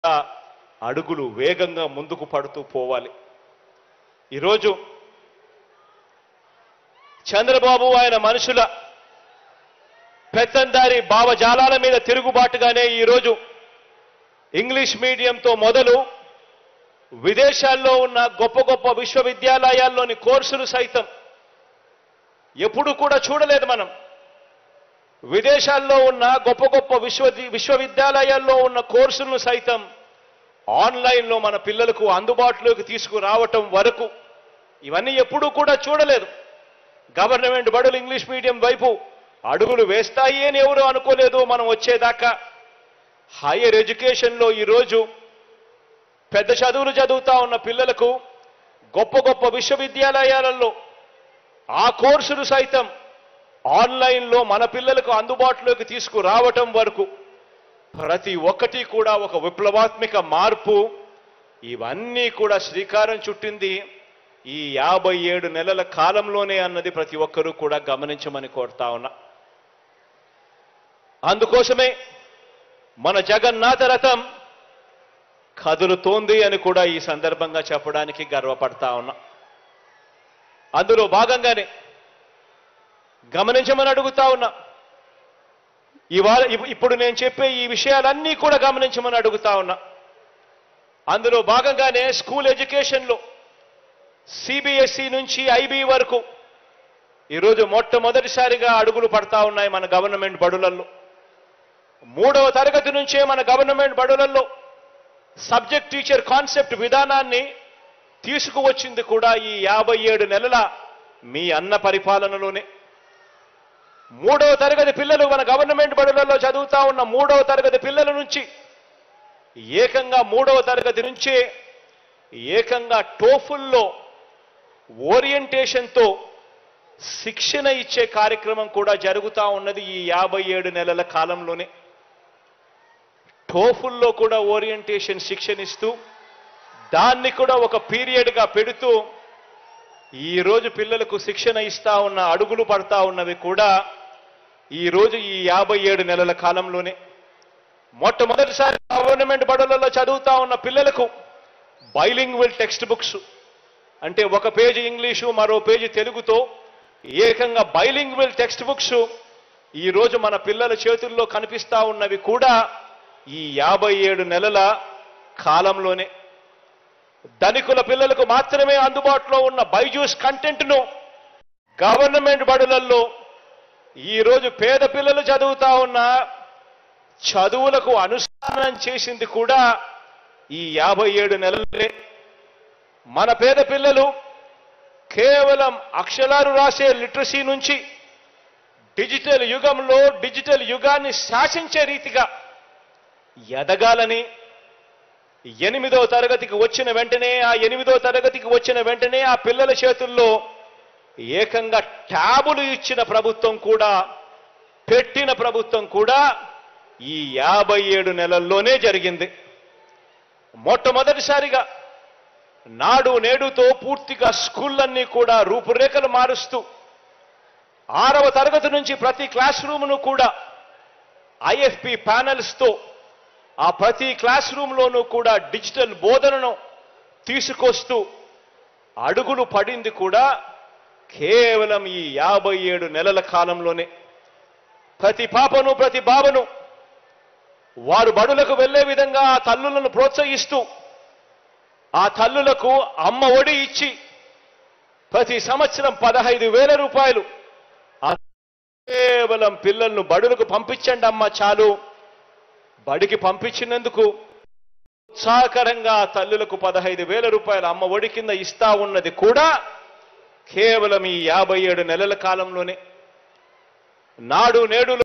అడుగులు వేగంగా ముందుకు పడుతూ పోవాలి ఈరోజు చంద్రబాబు ఆయన మనుషుల పెత్తందారి భావజాలాల మీద తిరుగుబాటుగానే ఈరోజు ఇంగ్లీష్ మీడియంతో మొదలు విదేశాల్లో ఉన్న గొప్ప గొప్ప విశ్వవిద్యాలయాల్లోని కోర్సులు సైతం ఎప్పుడు కూడా చూడలేదు మనం విదేశాల్లో ఉన్న గొప్ప గొప్ప విశ్వ విశ్వవిద్యాలయాల్లో ఉన్న కోర్సులను సైతం ఆన్లైన్లో మన పిల్లలకు అందుబాటులోకి తీసుకురావటం వరకు ఇవన్నీ ఎప్పుడూ కూడా చూడలేదు గవర్నమెంట్ బడులు ఇంగ్లీష్ మీడియం వైపు అడుగులు వేస్తాయి అని ఎవరు అనుకోలేదు మనం వచ్చేదాకా హైయర్ ఎడ్యుకేషన్లో ఈరోజు పెద్ద చదువులు చదువుతా ఉన్న పిల్లలకు గొప్ప గొప్ప విశ్వవిద్యాలయాలలో ఆ కోర్సులు సైతం ఆన్లైన్లో మన పిల్లలకు అందుబాటులోకి తీసుకురావటం వరకు ప్రతి ఒక్కటి కూడా ఒక విప్లవాత్మక మార్పు ఇవన్నీ కూడా శ్రీకారం చుట్టింది ఈ యాభై ఏడు నెలల కాలంలోనే అన్నది ప్రతి ఒక్కరూ కూడా గమనించమని కోరుతా ఉన్నా అందుకోసమే మన జగన్నాథ రథం కదులుతోంది అని కూడా ఈ సందర్భంగా చెప్పడానికి గర్వపడతా ఉన్నా అందులో భాగంగానే గమనించమని అడుగుతా ఉన్నా ఇవాళ ఇప్పు- ఇప్పుడు నేను చెప్పే ఈ విషయాలన్నీ కూడా గమనించమని అడుగుతా ఉన్నా అందులో భాగంగానే స్కూల్ ఎడ్యుకేషన్లో సిబిఎస్ఈ నుంచి ఐబీ వరకు ఈరోజు మొట్టమొదటిసారిగా అడుగులు పడతా ఉన్నాయి మన గవర్నమెంట్ బడులల్లో మూడవ తరగతి నుంచే మన గవర్నమెంట్ బడులల్లో సబ్జెక్ట్ టీచర్ కాన్సెప్ట్ విధానాన్ని తీసుకువచ్చింది కూడా ఈ యాభై ఏడు నెలల మీ అన్న పరిపాలనలోనే మూడవ తరగతి పిల్లలు మన గవర్నమెంట్ బడులలో చదువుతా ఉన్న మూడవ తరగతి పిల్లల నుంచి ఏకంగా మూడవ తరగతి నుంచే ఏకంగా టోఫుల్లో ఓరియంటేషన్తో శిక్షణ ఇచ్చే కార్యక్రమం కూడా జరుగుతా ఉన్నది ఈ యాభై ఏడు నెలల కాలంలోనే టోఫుల్లో కూడా ఓరియంటేషన్ శిక్షణ ఇస్తూ దాన్ని కూడా ఒక పీరియడ్గా పెడుతూ ఈ రోజు పిల్లలకు శిక్షణ ఇస్తా ఉన్న అడుగులు పడతా ఉన్నవి కూడా ఈ రోజు ఈ యాభై ఏడు నెలల కాలంలోనే మొట్టమొదటిసారి గవర్నమెంట్ బడులలో చదువుతా ఉన్న పిల్లలకు బైలింగ్వల్ టెక్స్ట్ బుక్స్ అంటే ఒక పేజీ ఇంగ్లీషు మరో పేజీ తెలుగుతో ఏకంగా బైలింగ్వల్ టెక్స్ట్ బుక్స్ ఈ రోజు మన పిల్లల చేతుల్లో కనిపిస్తా ఉన్నవి కూడా ఈ యాభై ఏడు నెలల కాలంలోనే ధనికుల పిల్లలకు మాత్రమే అందుబాటులో ఉన్న బైజూస్ కంటెంట్ను గవర్నమెంట్ బడులల్లో ఈ రోజు పేద పిల్లలు చదువుతా ఉన్న చదువులకు అనుసంధానం చేసింది కూడా ఈ యాభై ఏడు నెలలే మన పేద పిల్లలు కేవలం అక్షరాలు రాసే లిటరసీ నుంచి డిజిటల్ యుగంలో డిజిటల్ యుగాన్ని శాసించే రీతిగా ఎదగాలని ఎనిమిదో తరగతికి వచ్చిన వెంటనే ఆ ఎనిమిదో తరగతికి వచ్చిన వెంటనే ఆ పిల్లల చేతుల్లో ఏకంగా ట్యాబులు ఇచ్చిన ప్రభుత్వం కూడా పెట్టిన ప్రభుత్వం కూడా ఈ యాభై ఏడు నెలల్లోనే జరిగింది మొట్టమొదటిసారిగా నాడు నేడుతో పూర్తిగా స్కూళ్ళన్నీ కూడా రూపురేఖలు మారుస్తూ ఆరవ తరగతి నుంచి ప్రతి క్లాస్ రూమ్ను కూడా ఐఎఫ్పి ప్యానెల్స్తో ఆ ప్రతి క్లాస్ రూమ్లోనూ కూడా డిజిటల్ బోధనను తీసుకొస్తూ అడుగులు పడింది కూడా కేవలం ఈ యాభై ఏడు నెలల కాలంలోనే ప్రతి పాపను ప్రతి బాబను వారు బడులకు వెళ్లే విధంగా ఆ తల్లులను ప్రోత్సహిస్తూ ఆ తల్లులకు అమ్మ ఒడి ఇచ్చి ప్రతి సంవత్సరం పదహైదు వేల రూపాయలు ఆ కేవలం పిల్లలను బడులకు పంపించండి అమ్మ చాలు బడికి పంపించినందుకు ఉత్సాహకరంగా ఆ తల్లులకు పదహైదు వేల రూపాయల అమ్మ ఒడి కింద ఇస్తా ఉన్నది కూడా కేవలం ఈ యాభై ఏడు నెలల కాలంలోనే నాడు నేడు